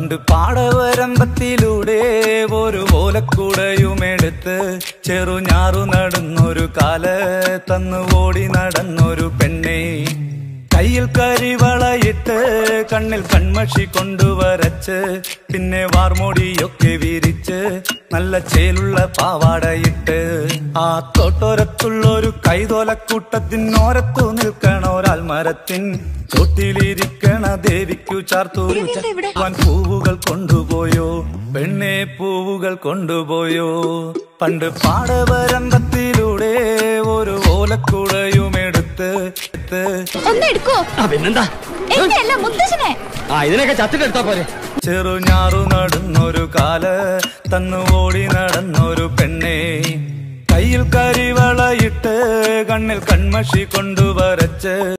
പണ്ട് പാടവരമ്പത്തിലൂടെ ഒരു ഓലക്കുടയുമെടുത്ത് ചെറുഞാറു നടന്നൊരു കാല തന്നു ഓടി നടന്നൊരു പെണ്ണെ കയ്യിൽ കരിവളയിട്ട് കണ്ണിൽ കൺമഷി കൊണ്ടുവരച്ച് പിന്നെ വാർമോടിയൊക്കെ വിരിച്ച് നല്ല ചേലുള്ള പാവാടയിട്ട് ആ തോട്ടോരത്തുള്ളൊരു കൈതോലക്കൂട്ടത്തിനോരത്തു നിൽക്കണ ഒരാൾ മരത്തിൻ ചോട്ടിലിരിക്കണ ദേവിക്കു ചാർത്തു വൻ പൂവുകൾ കൊണ്ടുപോയോ പെണ്ണെ പൂവുകൾ കൊണ്ടുപോയോ പണ്ട് പാടവരമ്പത്തിലൂടെ ഒരു ഓലക്കുടയുമെടുത്ത് എടുത്ത് ഒന്ന് എടുക്കോ ആ പിന്നെന്താ എന്റെ അല്ല മുത്തശ്ശനെ ആ ഇതിനൊക്കെ ചത്തിട്ടെടുത്താ പോരെ ചെറുഞാറു നടന്നൊരു കാല തന്നു ഓടി നടന്നൊരു പെണ്ണെ കയ്യിൽ കരിവളയിട്ട് കണ്ണിൽ കൺമഷി കൊണ്ടുവരച്ച്